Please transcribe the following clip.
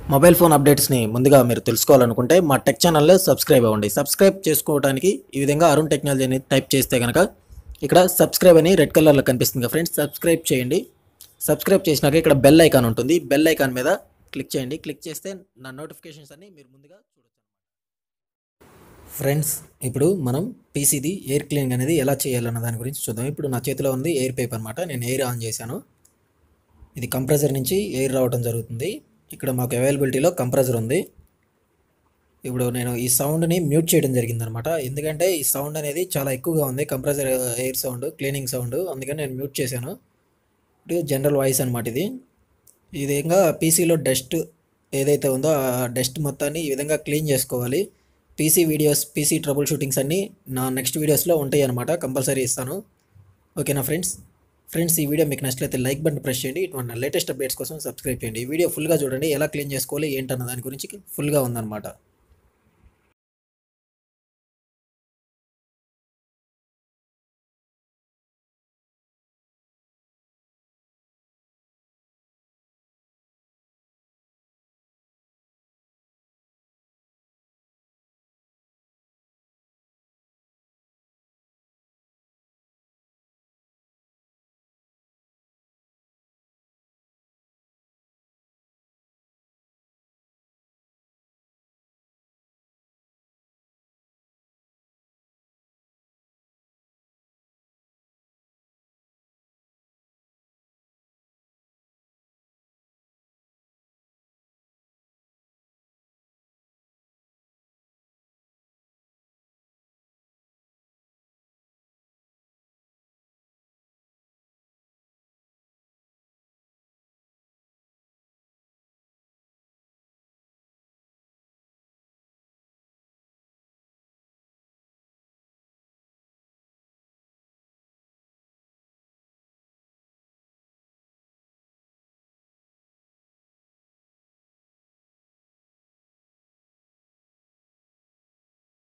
mobile phone అప్డేట్స్ని ముందుగా మీరు తెలుసుకోవాలనుకుంటే మా టెక్ ఛానల్లో సబ్స్క్రైబ్ అవ్వండి సబ్స్క్రైబ్ చేసుకోవడానికి ఈ విధంగా అరుణ్ టెక్నాలజీ అని టైప్ చేస్తే కనుక ఇక్కడ సబ్స్క్రైబ్ అని రెడ్ కలర్లో కనిపిస్తుంది కదా ఫ్రెండ్స్ సబ్స్క్రైబ్ చేయండి సబ్స్క్రైబ్ చేసినాక ఇక్కడ బెల్ ఐకాన్ ఉంటుంది బెల్ ఐకాన్ మీద క్లిక్ చేయండి క్లిక్ చేస్తే నా నోటిఫికేషన్స్ అన్ని మీరు ముందుగా చూడొచ్చు ఫ్రెండ్స్ ఇప్పుడు మనం పీసీది ఎయిర్ క్లీనింగ్ అనేది ఎలా చేయాలన్న దాని గురించి చూద్దాం ఇప్పుడు నా చేతిలో ఉంది ఎయిర్ పైప్ అనమాట నేను ఎయిర్ ఆన్ చేశాను ఇది కంప్రెసర్ నుంచి ఎయిర్ రావడం జరుగుతుంది ఇక్కడ మాకు అవైలబిలిటీలో కంప్రెసర్ ఉంది ఇప్పుడు నేను ఈ సౌండ్ని మ్యూట్ చేయడం జరిగిందనమాట ఎందుకంటే ఈ సౌండ్ అనేది చాలా ఎక్కువగా ఉంది compressor air sound cleaning sound అందుకని నేను మ్యూట్ చేశాను ఇది జనరల్ వాయిస్ అనమాట ఇది ఈ విధంగా పీసీలో డస్ట్ ఏదైతే ఉందో ఆ డస్ట్ మొత్తాన్ని ఈ విధంగా క్లీన్ చేసుకోవాలి PC videos PC trouble shootings అన్నీ నా నెక్స్ట్ వీడియోస్లో ఉంటాయి అనమాట కంపల్సరీ ఇస్తాను ఓకేనా ఫ్రెండ్స్ ఫ్రెండ్స్ ఈ వీడియో మీకు నచ్చినట్లయితే లైక్ బటన్ ప్రెస్ చేయండి ఇటువంటి లేటెస్ట్ అప్డేట్స్ కోసం సబ్స్క్రైబ్ చేయండి ఈ వీడియో ఫుల్గా చూడండి ఎలా క్లీన్ చేసుకోవాలి ఏంటన్న దాని గురించి ఫుల్గా ఉందన్నమాట